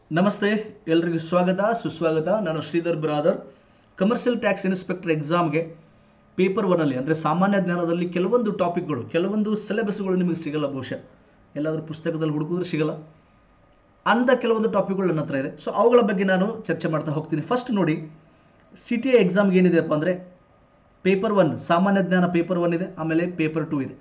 ನಮಸ್ತೆ ಎಲ್ರಿಗೂ ಸ್ವಾಗತ ಸುಸ್ವಾಗತ ನಾನು Shridhar brother commercial tax inspector ಎಕ್ಸಾಮ್ಗೆ ಪೇಪರ್ ಒನ್ನಲ್ಲಿ ಅಂದರೆ ಸಾಮಾನ್ಯ ಜ್ಞಾನದಲ್ಲಿ ಕೆಲವೊಂದು ಟಾಪಿಕ್ಗಳು ಕೆಲವೊಂದು ಸಿಲೆಬಸ್ಗಳು ನಿಮಗೆ ಸಿಗಲ್ಲ ಬಹುಶಃ ಎಲ್ಲಾದರೂ ಪುಸ್ತಕದಲ್ಲಿ ಹುಡುಕಿದ್ರೆ ಸಿಗಲ್ಲ ಅಂಥ ಕೆಲವೊಂದು ಟಾಪಿಕ್ಗಳು ನನ್ನ ಹತ್ರ ಇದೆ ಸೊ ಅವುಗಳ ಬಗ್ಗೆ ನಾನು ಚರ್ಚೆ ಮಾಡ್ತಾ ಹೋಗ್ತೀನಿ ಫಸ್ಟ್ ನೋಡಿ ಸಿ ಟಿ ಐ ಎಕ್ಸಾಮ್ಗೆ ಏನಿದೆಯಪ್ಪ ಅಂದರೆ ಪೇಪರ್ ಒನ್ ಸಾಮಾನ್ಯ ಜ್ಞಾನ ಪೇಪರ್ ಒನ್ ಇದೆ ಆಮೇಲೆ ಪೇಪರ್ ಟೂ ಇದೆ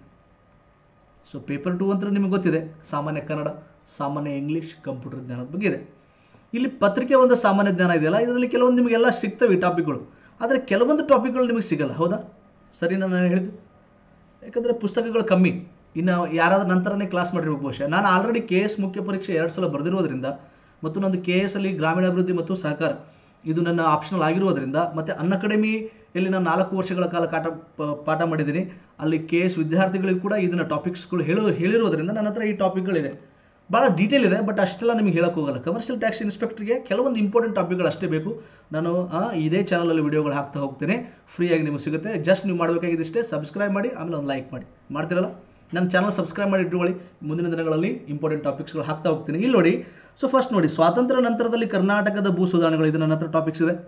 ಸೊ ಪೇಪರ್ ಟೂ ಅಂತ ನಿಮಗೆ ಗೊತ್ತಿದೆ ಸಾಮಾನ್ಯ ಕನ್ನಡ ಸಾಮಾನ್ಯ ಇಂಗ್ಲೀಷ್ ಕಂಪ್ಯೂಟರ್ ಜ್ಞಾನದ ಬಗ್ಗೆ ಇದೆ ಇಲ್ಲಿ ಪತ್ರಿಕೆ ಒಂದು ಸಾಮಾನ್ಯ ಜ್ಞಾನ ಇದೆಯಲ್ಲ ಇದರಲ್ಲಿ ಕೆಲವೊಂದು ನಿಮಗೆಲ್ಲ ಸಿಗ್ತವೆ ಈ ಟಾಪಿಕ್ಗಳು ಆದರೆ ಕೆಲವೊಂದು ಟಾಪಿಕ್ಗಳು ನಿಮಗೆ ಸಿಗಲ್ಲ ಹೌದಾ ಸರಿ ನಾನು ಹೇಳಿದ್ದು ಯಾಕಂದರೆ ಪುಸ್ತಕಗಳು ಕಮ್ಮಿ ಇನ್ನು ಯಾರಾದ್ರೂ ನಂತರನೇ ಕ್ಲಾಸ್ ಮಾಡಿರ್ಬೇಕು ಬಹುಶಃ ನಾನು ಆಲ್ರೆಡಿ ಕೆ ಎಸ್ ಮುಖ್ಯ ಪರೀಕ್ಷೆ ಎರಡು ಸಲ ಬರೆದಿರೋದ್ರಿಂದ ಮತ್ತು ನಂದು ಕೆ ಎಸ್ ಅಲ್ಲಿ ಗ್ರಾಮೀಣಾಭಿವೃದ್ಧಿ ಮತ್ತು ಸಹಕಾರ ಇದು ನನ್ನ ಆಪ್ಷನಲ್ ಆಗಿರುವುದರಿಂದ ಮತ್ತು ಅನ್ ಅಕಾಡೆಮಿಯಲ್ಲಿ ನಾನು ನಾಲ್ಕು ವರ್ಷಗಳ ಕಾಲ ಕಾಟ ಪ- ಪಾಠ ಮಾಡಿದ್ದೀನಿ ಅಲ್ಲಿ ಕೆ ಎಸ್ ವಿದ್ಯಾರ್ಥಿಗಳಿಗೂ ಕೂಡ ಇದನ್ನ ಟಾಪಿಕ್ಸ್ಗಳು ಹೇಳೋ ಹೇಳಿರೋದ್ರಿಂದ ನನ್ನ ಹತ್ರ ಈ ಟಾಪಿಕ್ಗಳಿದೆ ಭಾಳ ಡೀಟೇಲ್ ಇದೆ ಬಟ್ ಅಷ್ಟೆಲ್ಲ ನಿಮಗೆ ಹೇಳಕ್ಕೆ ಹೋಗಲ್ಲ ಕಮರ್ಷಿಯಲ್ ಟ್ಯಾಕ್ಸ್ ಇನ್ಸ್ಪೆಕ್ಟರ್ಗೆ ಕೆಲವೊಂದು ಇಂಪಾರ್ಟೆಂಟ್ ಟಾಪಿಕ್ಗಳು ಅಷ್ಟೇ ಬೇಕು ನಾನು ಆ, ಇದೇ ಚಾನಲಲ್ಲಿ ವಿಡಿಯೋಗಳು ಹಾಕ್ತಾ ಹೋಗ್ತೇನೆ ಫ್ರೀಯಾಗಿ ನಿಮಗೆ ಸಿಗುತ್ತೆ ಜಸ್ಟ್ ನೀವು ಮಾಡಬೇಕಾಗಿದ್ದಷ್ಟೇ ಸಬ್ಸ್ಕ್ರೈಬ್ ಮಾಡಿ ಆಮೇಲೆ ಒಂದು ಲೈಕ್ ಮಾಡಿ ಮಾಡ್ತಿರಲ್ಲ ನನ್ನ ಚಾನಲ್ ಸಬ್ಸ್ಕ್ರೈಬ್ ಮಾಡಿ ಇಟ್ಕೊಳ್ಳಿ ಮುಂದಿನ ದಿನಗಳಲ್ಲಿ ಇಂಪಾರ್ಟೆಂಟ್ ಟಾಪಿಕ್ಸ್ಗಳು ಹಾಕ್ತಾ ಹೋಗ್ತೀನಿ ಇಲ್ಲಿ ನೋಡಿ ಸೊ ಫಸ್ಟ್ ನೋಡಿ ಸ್ವಾತಂತ್ರ್ಯ ನಂತರದಲ್ಲಿ ಕರ್ನಾಟಕದ ಭೂ ಸುಧಾರಣೆಗಳು ಇದು ನನ್ನ ಹತ್ರ ಟಾಪಿಕ್ಸ್ ಇದೆ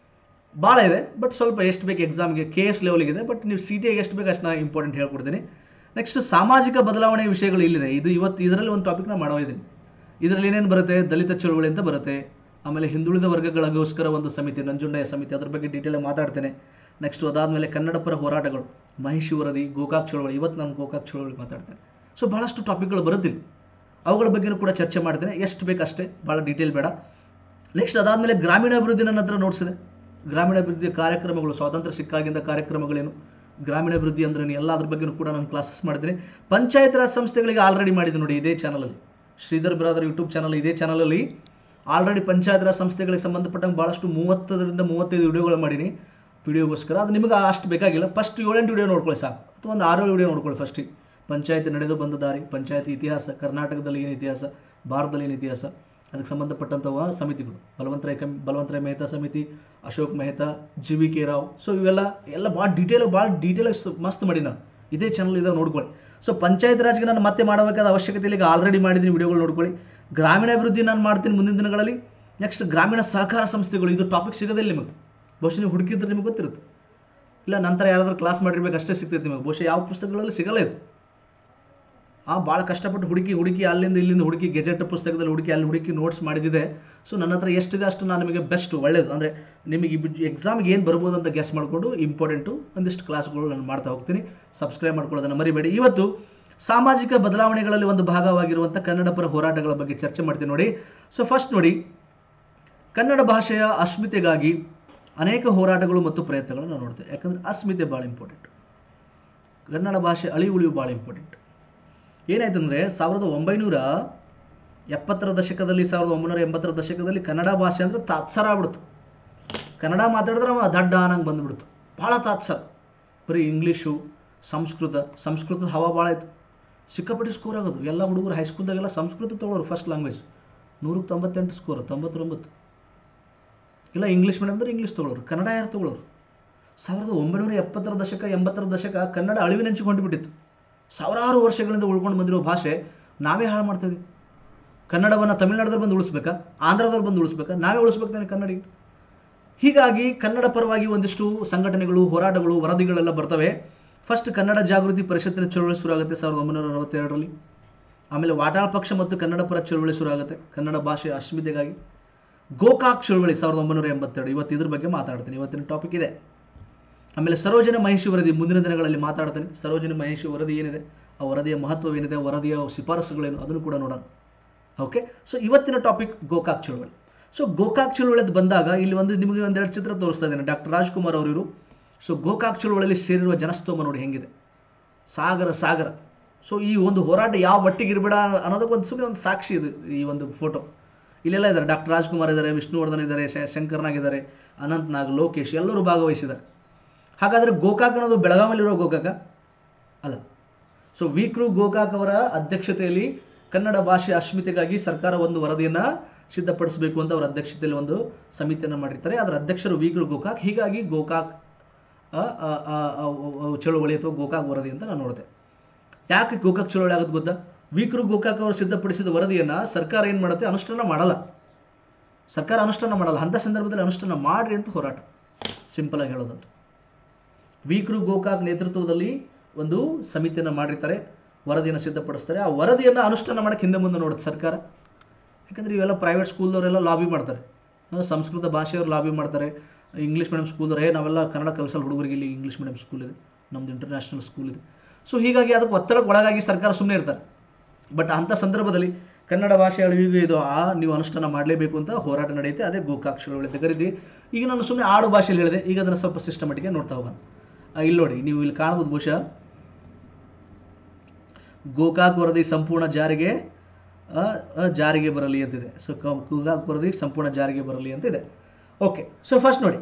ಭಾಳ ಇದೆ ಬಟ್ ಸ್ವಲ್ಪ ಎಷ್ಟು ಬೇಕು ಎಕ್ಸಾಮ್ಗೆ ಕೆ ಎಸ್ ಲೆವೆಲ್ಗೆ ಇದೆ ಬಟ್ ನೀವು ಸಿ ಟಿ ಎಷ್ಟು ಬೇಕು ಅಷ್ಟು ನಾನು ಇಂಪಾರ್ಟೆಂಟ್ ಹೇಳ್ಕೊಡ್ತೀನಿ ನೆಕ್ಸ್ಟ್ ಸಾಮಾಜಿಕ ಬದಲಾವಣೆ ವಿಷಯಗಳು ಇಲ್ಲಿದೆ ಇದು ಇವತ್ತು ಇದರಲ್ಲಿ ಒಂದು ಟಾಪಿಕ್ನ ಮಾಡೋದಿದ್ದೀನಿ ಇದರಲ್ಲಿ ಏನೇನು ಬರುತ್ತೆ ದಲಿತ ಚಳುವಳಿ ಅಂತ ಬರುತ್ತೆ ಆಮೇಲೆ ಹಿಂದುಳಿದ ವರ್ಗಗಳಿಗೋಸ್ಕರ ಒಂದು ಸಮಿತಿ ನಂಜುಂಡಯ್ಯ ಸಮಿತಿ ಅದ್ರ ಬಗ್ಗೆ ಡೀಟೇಲಾಗಿ ಮಾತಾಡ್ತೇನೆ ನೆಕ್ಸ್ಟ್ ಅದಾದಮೇಲೆ ಕನ್ನಡ ಪರ ಹೋರಾಟಗಳು ಮಹಿಷಿ ವರದಿ ಗೋಕಾಕ್ ಚಳುವಳಿ ಇವತ್ತು ನಾನು ಗೋಕಾಕ್ ಚಳುವಳಿ ಮಾತಾಡ್ತೇನೆ ಸೊ ಭಾಳಷ್ಟು ಟಾಪಿಕ್ಗಳು ಬರುತ್ತಿಲ್ಲ ಅವುಗಳ ಬಗ್ಗೆನೂ ಕೂಡ ಚರ್ಚೆ ಮಾಡ್ತೇನೆ ಎಷ್ಟು ಬೇಕು ಅಷ್ಟೇ ಭಾಳ ಡೀಟೇಲ್ ಬೇಡ ನೆಕ್ಸ್ಟ್ ಅದಾದಮೇಲೆ ಗ್ರಾಮೀಣಾಭಿವೃದ್ಧಿ ನನ್ನ ಹತ್ರ ನೋಟ್ಸಿದೆ ಗ್ರಾಮೀಣಾಭಿವೃದ್ಧಿ ಕಾರ್ಯಕ್ರಮಗಳು ಸ್ವಾತಂತ್ರ್ಯ ಸಿಕ್ಕಾಗಿಂದ ಕಾರ್ಯಕ್ರಮಗಳೇನು ಗ್ರಾಮೀಣಾಭಿವೃದ್ಧಿ ಅಂದ್ರೆ ಎಲ್ಲ ಅದ್ರ ಬಗ್ಗೆನೂ ಕೂಡ ನಾನು ಕ್ಲಾಸಸ್ ಮಾಡಿದ್ದೀನಿ ಪಂಚಾಯತ್ ರಾಜ್ ಸಂಸ್ಥೆಗಳಿಗೆ ಆಲ್ರೆಡಿ ಮಾಡಿದೆ ನೋಡಿ ಇದೇ ಚಾನಲಲ್ಲಿ ಶ್ರೀಧರ್ ಬ್ರಾದರ್ ಯೂಟ್ಯೂಬ್ ಚಾನಲ್ ಇದೇ ಚಾನಲಲ್ಲಿ ಆಲ್ರೆಡಿ ಪಂಚಾಯತ್ ರಾಜ್ ಸಂಸ್ಥೆಗಳಿಗೆ ಸಂಬಂಧಪಟ್ಟಂಗೆ ಭಾಳಷ್ಟು ಮೂವತ್ತರಿಂದ ಮೂವತ್ತೈದು ವಿಡಿಯೋಗಳು ಮಾಡೀನಿ ವಿಡಿಯೋಗೋಸ್ಕರ ಅದು ನಿಮಗೆ ಅಷ್ಟು ಬೇಕಾಗಿಲ್ಲ ಫಸ್ಟ್ ಏಳೆಂಟು ವಿಡಿಯೋ ನೋಡ್ಕೊಳ್ಳಿ ಸಾಕು ಅಥವಾ ಒಂದು ಆರು ವಿಡಿಯೋ ನೋಡ್ಕೊಳ್ಳಿ ಫಸ್ಟಿಗೆ ಪಂಚಾಯತಿ ನಡೆದು ಬಂದ ದಾರಿ ಪಂಚಾಯತಿ ಇತಿಹಾಸ ಕರ್ನಾಟಕದಲ್ಲಿ ಏನು ಇತಿಹಾಸ ಭಾರತದಲ್ಲಿ ಏನು ಇತಿಹಾಸ ಅದಕ್ಕೆ ಸಂಬಂಧಪಟ್ಟಂಥವ ಸಮಿತಿಗಳು ಬಲವಂತರಾಯ್ ಕಮ್ ಬಲವಂತರಾಯ್ ಮೆಹ್ತಾ ಸಮಿತಿ Ashok Mehta G V K Rao so ಇವೆಲ್ಲ ಎಲ್ಲ ಭಾಳ ಡೀಟೇಲ್ ಭಾಳ ಡೀಟೇಲಾಗಿ ಮಸ್ತ್ ಮಾಡಿ ನಾನು ಇದೇ ಚಾನಲ್ ಇದಾವೆ ನೋಡ್ಕೊಳ್ಳಿ ಸೊ ಪಂಚಾಯತ್ ರಾಜ್ಗೆ ನಾನು ಮತ್ತೆ ಮಾಡಬೇಕಾದ ಅವಶ್ಯಕತೆ ಇಲ್ಲ ಈಗ ಆಲ್ರೆಡಿ ಮಾಡಿದ್ದೀನಿ ವಿಡಿಯೋಗಳು ನೋಡ್ಕೊಳ್ಳಿ ಗ್ರಾಮೀಣಾಭಿವೃದ್ಧಿ ನಾನು ಮಾಡ್ತೀನಿ ಮುಂದಿನ ದಿನಗಳಲ್ಲಿ ನೆಕ್ಸ್ಟ್ ಗ್ರಾಮೀಣ ಸಹಕಾರ ಸಂಸ್ಥೆಗಳು ಇದು ಟಾಪಿಕ್ ಸಿಗೋದಿಲ್ಲ ನಿಮಗೆ ಬಹುಶಃ ನೀವು ಹುಡುಕಿದ್ರೆ ನಿಮಗೆ ಗೊತ್ತಿರುತ್ತೆ ಇಲ್ಲ ನಂತರ ಯಾರಾದ್ರೂ ಕ್ಲಾಸ್ ಮಾಡಿರ್ಬೇಕು ಅಷ್ಟೇ ಸಿಗ್ತೈತೆ ನಿಮಗೆ ಬಹುಶಃ ಯಾವ ಪುಸ್ತಕಗಳಲ್ಲಿ ಸಿಗಲ್ಲ ಇದು ಆ ಭಾಳ ಕಷ್ಟಪಟ್ಟು ಹುಡುಕಿ ಹುಡುಕಿ ಅಲ್ಲಿಂದ ಇಲ್ಲಿಂದ ಹುಡುಕಿ ಗೆಜೆಟ್ ಪುಸ್ತಕದಲ್ಲಿ ಹುಡುಕಿ ಅಲ್ಲಿ ಹುಡುಕಿ ನೋಟ್ಸ್ ಮಾಡಿದ್ದೆ ಸೊ ನನ್ನ ಹತ್ರ ಎಷ್ಟಿದೆ ಅಷ್ಟು ನಾನು ನಿಮಗೆ ಬೆಸ್ಟ್ ಒಳ್ಳೇದು ಅಂದರೆ ನಿಮಗೆ ಎಕ್ಸಾಮ್ಗೆ ಏನು ಬರ್ಬೋದು ಅಂತ ಗೆಸ್ ಮಾಡಿಕೊಂಡು ಇಂಪಾರ್ಟೆಂಟು ಒಂದಿಷ್ಟು ಕ್ಲಾಸ್ಗಳು ನಾನು ಮಾಡ್ತಾ ಹೋಗ್ತೀನಿ ಸಬ್ಸ್ಕ್ರೈಬ್ ಮಾಡ್ಕೊಳ್ಳೋದನ್ನು ಮರಿಬೇಡಿ ಇವತ್ತು ಸಾಮಾಜಿಕ ಬದಲಾವಣೆಗಳಲ್ಲಿ ಒಂದು ಭಾಗವಾಗಿರುವಂಥ ಕನ್ನಡ ಪರ ಹೋರಾಟಗಳ ಬಗ್ಗೆ ಚರ್ಚೆ ಮಾಡ್ತೀನಿ ನೋಡಿ ಸೊ ಫಸ್ಟ್ ನೋಡಿ ಕನ್ನಡ ಭಾಷೆಯ ಅಸ್ಮಿತೆಗಾಗಿ ಅನೇಕ ಹೋರಾಟಗಳು ಮತ್ತು ಪ್ರಯತ್ನಗಳನ್ನು ನಾವು ನೋಡ್ತೇವೆ ಯಾಕಂದರೆ ಅಸ್ಮಿತೆ ಭಾಳ ಇಂಪಾರ್ಟೆಂಟ್ ಕನ್ನಡ ಭಾಷೆ ಅಳಿ ಉಳಿವು ಭಾಳ ಇಂಪಾರ್ಟೆಂಟ್ ಏನಾಯ್ತಂದರೆ ಸಾವಿರದ ಒಂಬೈನೂರ ಎಪ್ಪತ್ತರ ದಶಕದಲ್ಲಿ ಸಾವಿರದ ಒಂಬೈನೂರ ಎಂಬತ್ತರ ದಶಕದಲ್ಲಿ ಕನ್ನಡ ಭಾಷೆ ಅಂದರೆ ತಾತ್ಸರ ಆಗ್ಬಿಡ್ತು ಕನ್ನಡ ಮಾತಾಡಿದ್ರೆ ಅವ ದಡ್ಡ ಅನ್ನಂಗೆ ಬಂದ್ಬಿಡ್ತು ಭಾಳ ತಾತ್ಸರ ಬರೀ ಇಂಗ್ಲೀಷು ಸಂಸ್ಕೃತ ಸಂಸ್ಕೃತದ ಹವಾ ಭಾಳ ಆಯಿತು ಸಿಕ್ಕಾಪಟ್ಟೆ ಸ್ಕೋರ್ ಆಗೋದು ಎಲ್ಲ ಹುಡುಗರು ಹೈಸ್ಕೂಲ್ದಾಗೆಲ್ಲ ಸಂಸ್ಕೃತ ತೊಗೊಳೋರು ಫಸ್ಟ್ ಲ್ಯಾಂಗ್ವೇಜ್ ನೂರಕ್ಕೆ ತೊಂಬತ್ತೆಂಟು ಸ್ಕೋರ್ ತೊಂಬತ್ತೊಂಬತ್ತು ಇಲ್ಲ ಇಂಗ್ಲೀಷ್ ಮೀಡಿಯಮ್ ಅಂದ್ರೆ ಇಂಗ್ಲೀಷ್ ತೊಗೊಳೋರು ಕನ್ನಡ ಯಾರು ತೊಗೊಳೋರು ಸಾವಿರದ ಒಂಬೈನೂರ ಎಪ್ಪತ್ತರ ದಶಕ ಎಂಬತ್ತರ ದಶಕ ಕನ್ನಡ ಅಳಿವಿನಂಚಿಕೊಂಡು ಬಿಟ್ಟಿತ್ತು ಸಾವಿರಾರು ವರ್ಷಗಳಿಂದ ಉಳ್ಕೊಂಡು ಬಂದಿರೋ ಭಾಷೆ ನಾವೇ ಹಾಳು ಮಾಡ್ತಾ ಇದೀವಿ ಕನ್ನಡವನ್ನು ತಮಿಳ್ನಾಡದವ್ರು ಬಂದು ಉಳಿಸ್ಬೇಕಾ ಆಂಧ್ರದವ್ರು ಬಂದು ಉಳಿಸ್ಬೇಕಾ ನಾವೇ ಉಳಿಸ್ಬೇಕು ತಾನೆ ಕನ್ನಡಿಗ ಹೀಗಾಗಿ ಕನ್ನಡ ಪರವಾಗಿ ಒಂದಿಷ್ಟು ಸಂಘಟನೆಗಳು ಹೋರಾಟಗಳು ವರದಿಗಳೆಲ್ಲ ಬರ್ತವೆ ಫಸ್ಟ್ ಕನ್ನಡ ಜಾಗೃತಿ ಪರಿಷತ್ತಿನ ಚಳುವಳಿ ಶುರು ಆಗುತ್ತೆ ಸಾವಿರದ ಒಂಬೈನೂರ ನಲವತ್ತೆರಡರಲ್ಲಿ ಆಮೇಲೆ ವಾಟಾಳ ಪಕ್ಷ ಮತ್ತು ಕನ್ನಡ ಪರ ಚಳುವಳಿ ಶುರು ಆಗುತ್ತೆ ಕನ್ನಡ ಭಾಷೆಯ ಅಸ್ಮಿತೆಗಾಗಿ ಗೋಕಾಕ್ ಚಳುವಳಿ ಸಾವಿರದ ಒಂಬೈನೂರ ಎಂಬತ್ತೆರಡು ಇವತ್ತು ಇದ್ರ ಬಗ್ಗೆ ಮಾತಾಡ್ತೀನಿ ಇವತ್ತಿನ ಟಾಪಿಕ್ ಇದೆ ಆಮೇಲೆ ಸರೋಜನ ಮಹಿಷಿ ವರದಿ ಮುಂದಿನ ದಿನಗಳಲ್ಲಿ ಮಾತಾಡ್ತೇನೆ ಸರೋಜನ ಮಹಿಷಿ ವರದಿ ಏನಿದೆ ಆ ವರದಿಯ ಮಹತ್ವವೇನಿದೆ ವರದಿಯ ಶಿಫಾರಸುಗಳೇನು ಅದನ್ನು ಕೂಡ ನೋಡೋಣ ಓಕೆ ಸೊ ಇವತ್ತಿನ ಟಾಪಿಕ್ ಗೋಕಾಕ್ ಚಳುವಳಿ ಸೊ ಗೋಕಾಕ್ ಚಳುವಳಿದು ಬಂದಾಗ ಇಲ್ಲಿ ಒಂದು ನಿಮಗೆ ಒಂದೆರಡು ಚಿತ್ರ ತೋರಿಸ್ತಾ ಇದ್ದೇನೆ ಡಾಕ್ಟರ್ ರಾಜ್ಕುಮಾರ್ ಅವರು ಸೊ ಗೋಕಾಕ್ ಚಳುವಳಿಯಲ್ಲಿ ಸೇರಿರುವ ಜನಸ್ತೋಮ ನೋಡಿ ಹೆಂಗಿದೆ ಸಾಗರ ಸಾಗರ ಸೊ ಈ ಒಂದು ಹೋರಾಟ ಯಾವ ಮಟ್ಟಿಗೆ ಇರಬೇಡ ಅನ್ನೋದಕ್ಕೆ ಒಂದು ಸುಮ್ಮನೆ ಒಂದು ಸಾಕ್ಷಿ ಇದು ಈ ಒಂದು ಫೋಟೋ ಇಲ್ಲೆಲ್ಲ ಇದ್ದಾರೆ ಡಾಕ್ಟರ್ ರಾಜ್ಕುಮಾರ್ ಇದ್ದಾರೆ ವಿಷ್ಣುವರ್ಧನ್ ಇದ್ದಾರೆ ಶ- ಶಂಕರ್ನಾಗ್ ಇದ್ದಾರೆ ಅನಂತ್ ನಾಗ್ ಲೋಕೇಶ್ ಎಲ್ಲರೂ ಭಾಗವಹಿಸಿದ್ದಾರೆ ಹಾಗಾದರೆ ಗೋಕಾಕ್ ಅನ್ನೋದು ಬೆಳಗಾವಿಯಲ್ಲಿರೋ ಗೋಕಾಕ ಅಲ್ಲ ಸೊ ವಿಕ್ರು ಗೋಕಾಕ್ ಅವರ ಅಧ್ಯಕ್ಷತೆಯಲ್ಲಿ ಕನ್ನಡ ಭಾಷೆ ಅಸ್ಮಿತೆಗಾಗಿ ಸರ್ಕಾರ ಒಂದು ವರದಿಯನ್ನು ಸಿದ್ಧಪಡಿಸಬೇಕು ಅಂತ ಅವರ ಅಧ್ಯಕ್ಷತೆಯಲ್ಲಿ ಒಂದು ಸಮಿತಿಯನ್ನು ಮಾಡಿರ್ತಾರೆ ಅದರ ಅಧ್ಯಕ್ಷರು ವಿಕ್ರು ಗೋಕಾಕ್ ಹೀಗಾಗಿ ಗೋಕಾಕ್ ಆ, ಆ, ಆ, ಆ, ಆ, ಚಳುವಳಿ ಅಥವಾ ಗೋಕಾಕ್ ವರದಿ ಅಂತ ನಾನು ನೋಡಿದೆ ಯಾಕೆ ಗೋಕಾಕ್ ಚಳುವಳಿ ಆಗೋದು ಗೊತ್ತಾ ವಿಕ್ರು ಗೋಕಾಕ್ ಅವರು ಸಿದ್ಧಪಡಿಸಿದ ವರದಿಯನ್ನು ಸರ್ಕಾರ ಏನು ಮಾಡುತ್ತೆ ಅನುಷ್ಠಾನ ಮಾಡಲ್ಲ ಸರ್ಕಾರ ಅನುಷ್ಠಾನ ಮಾಡಲ್ಲ ಅಂಥ ಸಂದರ್ಭದಲ್ಲಿ ಅನುಷ್ಠಾನ ಮಾಡ್ರಿ ಅಂತ ಹೋರಾಟ ಸಿಂಪಲ್ ಆಗಿ ಹೇಳೋದಂತ ವೀಕ್ರು ಗೋಕಾಕ್ ನೇತೃತ್ವದಲ್ಲಿ ಒಂದು ಸಮಿತಿಯನ್ನು ಮಾಡಿರ್ತಾರೆ ವರದಿಯನ್ನು ಸಿದ್ಧಪಡಿಸ್ತಾರೆ ಆ ವರದಿಯನ್ನು ಅನುಷ್ಠಾನ ಮಾಡಕ್ಕೆ ಹಿಂದೆ ಮುಂದೆ ನೋಡುತ್ತೆ ಸರ್ಕಾರ ಯಾಕಂದರೆ ಇವೆಲ್ಲ ಪ್ರೈವೇಟ್ ಸ್ಕೂಲ್ದವರೆಲ್ಲ ಲಾಬಿ ಮಾಡ್ತಾರೆ ಆ, ಸಂಸ್ಕೃತ ಭಾಷೆಯವ್ರು ಲಾಬಿ ಮಾಡ್ತಾರೆ ಇಂಗ್ಲೀಷ್ ಮೀಡಿಯಂ ಸ್ಕೂಲ್ದವ್ರು ಏ ನಾವೆಲ್ಲ ಕನ್ನಡ ಕಲಿಸಲ್ಲ ಹುಡುಗರಿಗೆ ಇಲ್ಲಿ ಇಂಗ್ಲೀಷ್ ಮೀಡಿಯಂ ಸ್ಕೂಲ್ ಇದೆ ನಮ್ಮದು ಇಂಟರ್ನ್ಯಾಷನಲ್ ಸ್ಕೂಲ್ ಇದೆ ಸೊ ಹೀಗಾಗಿ ಅದಕ್ಕೆ ಒತ್ತಡಕ್ಕೆ ಒಳಗಾಗಿ ಸರ್ಕಾರ ಸುಮ್ಮನೆ ಇರ್ತಾರೆ ಬಟ್ ಅಂಥ ಸಂದರ್ಭದಲ್ಲಿ ಕನ್ನಡ ಭಾಷೆ ಅಳಿವಿಗೆ ಇದು ಆ ನೀವು ಅನುಷ್ಠಾನ ಮಾಡಲೇಬೇಕು ಅಂತ ಹೋರಾಟ ನಡೆಯುತ್ತೆ ಅದೇ ಗೋಕಾಕ್ ಚಳವಳಿ ಅಂತ ಕರಿತೀವಿ ಈಗ ನಾನು ಸುಮ್ಮನೆ ಆಡು ಭಾಷೆಯಲ್ಲಿ ಹೇಳಿದೆ ಈಗ ಅದನ್ನು ಸ್ವಲ್ಪ ಸಿಸ್ಟಮೆಟಿಗೆ ನೋಡ್ತಾ ಹೋಗೋಣ ಆ, ಇಲ್ಲಿ ನೋಡಿ ನೀವು ಇಲ್ಲಿ ಕಾಣ್ಬೋದು ಬಹುಶಃ ಗೋಕಾಕ್ ವರದಿ ಸಂಪೂರ್ಣ ಜಾರಿಗೆ ಆ, ಆ, ಜಾರಿಗೆ ಬರಲಿ ಅಂತಿದೆ ಸೊ ಗೋಕಾಕ್ ವರದಿ ಸಂಪೂರ್ಣ ಜಾರಿಗೆ ಬರಲಿ ಅಂತಿದೆ ಓಕೆ ಸೊ ಫಸ್ಟ್ ನೋಡಿ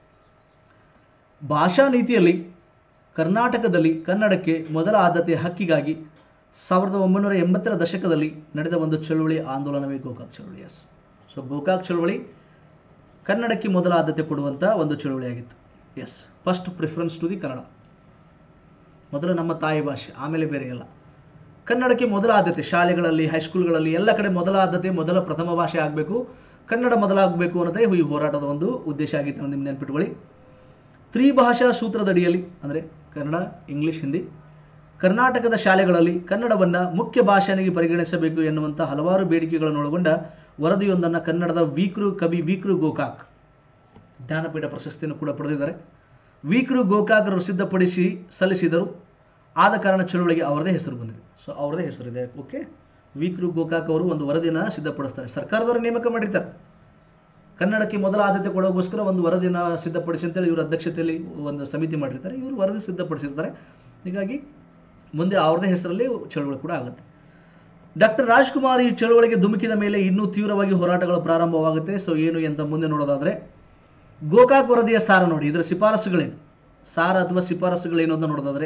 ಭಾಷಾ ನೀತಿಯಲ್ಲಿ ಕರ್ನಾಟಕದಲ್ಲಿ ಕನ್ನಡಕ್ಕೆ ಮೊದಲ ಆದ್ಯತೆ ಹಕ್ಕಿಗಾಗಿ ಸಾವಿರದ ಒಂಬೈನೂರ ಎಂಬತ್ತರ ದಶಕದಲ್ಲಿ ನಡೆದ ಒಂದು ಚಳುವಳಿ ಆಂದೋಲನವೇ ಗೋಕಾಕ್ ಚಳುವಳಿ ಎಸ್ ಸೊ ಗೋಕಾಕ್ ಚಳುವಳಿ ಕನ್ನಡಕ್ಕೆ ಮೊದಲ ಆದ್ಯತೆ ಕೊಡುವಂಥ ಒಂದು ಚಳುವಳಿಯಾಗಿತ್ತು yes first preference to the Kannada ಮೊದಲು ನಮ್ಮ ತಾಯಿ ಭಾಷೆ ಆಮೇಲೆ ಬೇರೆ ಎಲ್ಲ ಕನ್ನಡಕ್ಕೆ ಮೊದಲ ಆದ್ಯತೆ ಶಾಲೆಗಳಲ್ಲಿ ಹೈಸ್ಕೂಲ್ಗಳಲ್ಲಿ ಎಲ್ಲ ಕಡೆ ಮೊದಲ ಆದ್ಯತೆ ಮೊದಲ ಪ್ರಥಮ ಭಾಷೆ ಆಗಬೇಕು ಕನ್ನಡ ಮೊದಲಾಗಬೇಕು ಅನ್ನೋದೇ ಈ ಹೋರಾಟದ ಒಂದು ಉದ್ದೇಶ ಆಗಿತ್ತು ನಿಮ್ಮ ನೆನ್ಪಿಟ್ಕೊಳ್ಳಿ ತ್ರಿಭಾಷಾ ಸೂತ್ರದಡಿಯಲ್ಲಿ ಅಂದರೆ ಕನ್ನಡ ಇಂಗ್ಲಿಷ್ ಹಿಂದಿ ಕರ್ನಾಟಕದ ಶಾಲೆಗಳಲ್ಲಿ ಕನ್ನಡವನ್ನು ಮುಖ್ಯ ಭಾಷೆಯಾಗಿ ಪರಿಗಣಿಸಬೇಕು ಎನ್ನುವಂಥ ಹಲವಾರು ಬೇಡಿಕೆಗಳನ್ನು ಒಳಗೊಂಡ ವರದಿಯೊಂದನ್ನು ಕನ್ನಡದ ವೀಕ್ರು ಕವಿ ವೀಕ್ರು ಗೋಕಾಕ್ ಜ್ಞಾನಪೀಠ ಪ್ರಶಸ್ತಿಯನ್ನು ಕೂಡ ಪಡೆದಿದ್ದಾರೆ ವೀಕ್ರು ಗೋಕಾಕರು ಸಿದ್ಧಪಡಿಸಿ ಸಲ್ಲಿಸಿದರು ಆದ ಕಾರಣ ಚಳುವಳಿಗೆ ಅವರದೇ ಹೆಸರು ಬಂದಿದೆ ಸೊ ಅವರದೇ ಹೆಸರಿದೆ ಓಕೆ ವೀಕ್ರು ಗೋಕಾಕ್ ಅವರು ಒಂದು ವರದಿಯನ್ನು ಸಿದ್ಧಪಡಿಸ್ತಾರೆ ಸರ್ಕಾರದವರು ನೇಮಕ ಮಾಡಿರ್ತಾರೆ ಕನ್ನಡಕ್ಕೆ ಮೊದಲ ಆದ್ಯತೆ ಕೊಡೋಗೋಸ್ಕರ ಒಂದು ವರದಿನ ಸಿದ್ಧಪಡಿಸಿ ಅಂತೇಳಿ ಇವರು ಅಧ್ಯಕ್ಷತೆಯಲ್ಲಿ ಒಂದು ಸಮಿತಿ ಮಾಡಿರ್ತಾರೆ ಇವರು ವರದಿ ಸಿದ್ಧಪಡಿಸಿರ್ತಾರೆ ಹೀಗಾಗಿ ಮುಂದೆ ಅವ್ರದೇ ಹೆಸರಲ್ಲಿ ಚಳುವಳಿ ಕೂಡ ಆಗುತ್ತೆ ಡಾಕ್ಟರ್ ರಾಜ್ಕುಮಾರ್ ಈ ಚಳುವಳಿಗೆ ಧುಮುಕಿದ ಮೇಲೆ ಇನ್ನೂ ತೀವ್ರವಾಗಿ ಹೋರಾಟಗಳು ಪ್ರಾರಂಭವಾಗುತ್ತೆ ಸೊ ಏನು ಅಂತ ಮುಂದೆ ನೋಡೋದಾದ್ರೆ ಗೋಕಾಕ್ ವರದಿಯ ಸಾರ ನೋಡಿ ಇದರ ಶಿಫಾರಸುಗಳೇನು ಸಾರ ಅಥವಾ ಶಿಫಾರಸುಗಳೇನು ಅಂತ ನೋಡೋದಾದ್ರೆ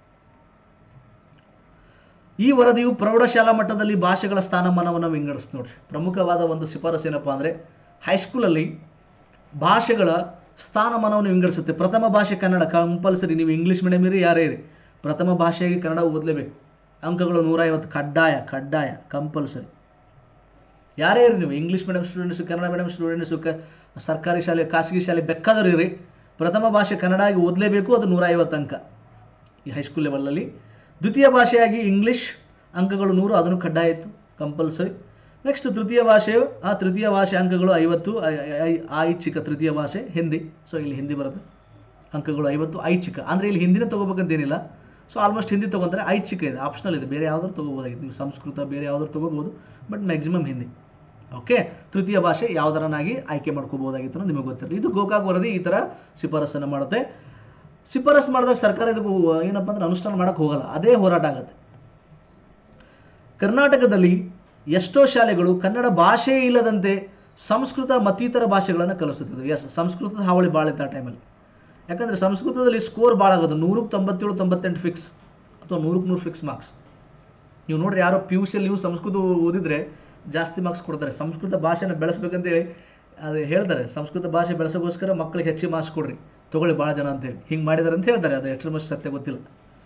ಈ ವರದಿಯು ಪ್ರೌಢಶಾಲಾ ಮಟ್ಟದಲ್ಲಿ ಭಾಷೆಗಳ ಸ್ಥಾನಮಾನವನ್ನು ವಿಂಗಡಿಸ್ತು ನೋಡ್ರಿ ಪ್ರಮುಖವಾದ ಒಂದು ಶಿಫಾರಸು ಏನಪ್ಪಾ ಅಂದರೆ ಹೈಸ್ಕೂಲಲ್ಲಿ ಭಾಷೆಗಳ ಸ್ಥಾನಮಾನವನ್ನು ವಿಂಗಡಿಸುತ್ತೆ ಪ್ರಥಮ ಭಾಷೆ ಕನ್ನಡ ಕಂಪಲ್ಸರಿ ನೀವು ಇಂಗ್ಲೀಷ್ ಮೀಡಿಯಂ ಇರಿ ಯಾರೇ ಇರಿ ಪ್ರಥಮ ಭಾಷೆಯಾಗಿ ಕನ್ನಡ ಓದಲೇಬೇಕು ಅಂಕಗಳು ನೂರೈವತ್ತು ಕಡ್ಡಾಯ ಕಡ್ಡಾಯ ಕಂಪಲ್ಸರಿ ಯಾರೇ ಇರಿ ನೀವು English medium students Kannada medium students ಕ ಸರ್ಕಾರಿ ಶಾಲೆ ಖಾಸಗಿ ಶಾಲೆ ಬೇಕಾದರೂ ಇರಿ ಪ್ರಥಮ ಭಾಷೆ ಕನ್ನಡ ಆಗಿ ಓದಲೇಬೇಕು ಅದು ನೂರೈವತ್ತು ಅಂಕ ಈ ಹೈಸ್ಕೂಲ್ ಲೆವೆಲಲ್ಲಿ ದ್ವಿತೀಯ ಭಾಷೆಯಾಗಿ ಇಂಗ್ಲೀಷ್ ಅಂಕಗಳು ನೂರು ಅದನ್ನು ಕಡ್ಡಾಯ ಇತ್ತು ಕಂಪಲ್ಸರಿ ನೆಕ್ಸ್ಟ್ ತೃತೀಯ ಭಾಷೆ ಆ ತೃತೀಯ ಭಾಷೆ ಅಂಕಗಳು ಐವತ್ತು ಐ- ಐ- ಐಚ್ಛಿಕ ತೃತೀಯ ಭಾಷೆ ಹಿಂದಿ ಸೊ ಇಲ್ಲಿ ಹಿಂದಿ ಬರುತ್ತೆ ಅಂಕಗಳು ಐವತ್ತು ಐಚ್ಛಿಕ ಅಂದರೆ ಇಲ್ಲಿ ಹಿಂದಿನ ತೊಗೋಬೇಕಂತೇನಿಲ್ಲ ಸೊ ಆಲ್ಮೋಸ್ಟ್ ಹಿಂದಿ ತೊಗೊಂತಾರೆ ಐಚ್ಛಿಕ ಇದೆ ಆಪ್ಷನಲ್ ಇದೆ ಬೇರೆ ಯಾವ್ದಾದ್ರು ತೊಗೋಬೋದಾಗಿತ್ತು ನೀವು ಸಂಸ್ಕೃತ ಬೇರೆ ಯಾವ್ದಾದ್ರು ತೊಗೋಬೋದು ಬಟ್ ಮ್ಯಾಕ್ಸಿಮಮ್ ಹಿಂದಿ ಓಕೆ ತೃತೀಯ ಭಾಷೆ ಯಾವ್ದರನ್ನಾಗಿ ಆಯ್ಕೆ ಮಾಡ್ಕೋಬೋದಾಗಿತ್ತು ಅನ್ನೋದು ನಿಮಗೆ ಗೊತ್ತಿರಲಿ ಇದು ಗೋಕಾಕ್ ವರದಿ ಈ ಥರ ಶಿಫಾರಸನ್ನು ಮಾಡುತ್ತೆ ಶಿಫಾರಸ್ ಮಾಡಿದಾಗ ಸರ್ಕಾರ ಇದಕ್ಕೆ ಏನಪ್ಪ ಅಂದ್ರೆ ಅನುಷ್ಠಾನ ಮಾಡೋಕ್ಕೆ ಹೋಗಲ್ಲ ಅದೇ ಹೋರಾಟ ಆಗುತ್ತೆ ಕರ್ನಾಟಕದಲ್ಲಿ ಎಷ್ಟೋ ಶಾಲೆಗಳು ಕನ್ನಡ ಭಾಷೆ ಇಲ್ಲದಂತೆ ಸಂಸ್ಕೃತ ಮತ್ತಿತರ ಭಾಷೆಗಳನ್ನು ಕಲಿಸುತ್ತಿದ್ವು ಎಸ್ ಸಂಸ್ಕೃತದ ಹಾವಳಿ ಭಾಳ ಇತ್ತು ಆ ಟೈಮಲ್ಲಿ ಯಾಕಂದರೆ ಸಂಸ್ಕೃತದಲ್ಲಿ ಸ್ಕೋರ್ ಭಾಳ ಆಗೋದು ನೂರಕ್ಕೆ ತೊಂಬತ್ತೇಳು ತೊಂಬತ್ತೆಂಟು ಫಿಕ್ಸ್ ಅಥವಾ ನೂರಕ್ಕೆ ನೂರು ಫಿಕ್ಸ್ ಮಾರ್ಕ್ಸ್ ನೀವು ನೋಡ್ರಿ ಯಾರೋ ಪಿ ಯು ಸಿಯಲ್ಲಿ ನೀವು ಸಂಸ್ಕೃತ ಓದಿದ್ರೆ ಜಾಸ್ತಿ ಮಾರ್ಕ್ಸ್ ಕೊಡ್ತಾರೆ ಸಂಸ್ಕೃತ ಭಾಷೆನ ಬೆಳೆಸ್ಬೇಕಂತೇಳಿ ಅದು ಹೇಳ್ತಾರೆ ಸಂಸ್ಕೃತ ಭಾಷೆ ಬೆಳೆಸೋಗೋಸ್ಕರ ಮಕ್ಕಳಿಗೆ ಹೆಚ್ಚಿಗೆ ಮಾರ್ಕ್ಸ್ ಕೊಡ್ರಿ ತೊಗೊಳ್ಳಿ ಭಾಳ ಜನ ಅಂತೇಳಿ ಹಿಂಗೆ ಮಾಡಿದ್ದಾರೆ ಅಂತ ಹೇಳ್ತಾರೆ ಅದು ಎಷ್ಟರ ಮಷ್ಟು ಸತ್ಯ ಗೊತ್ತಿಲ್ಲ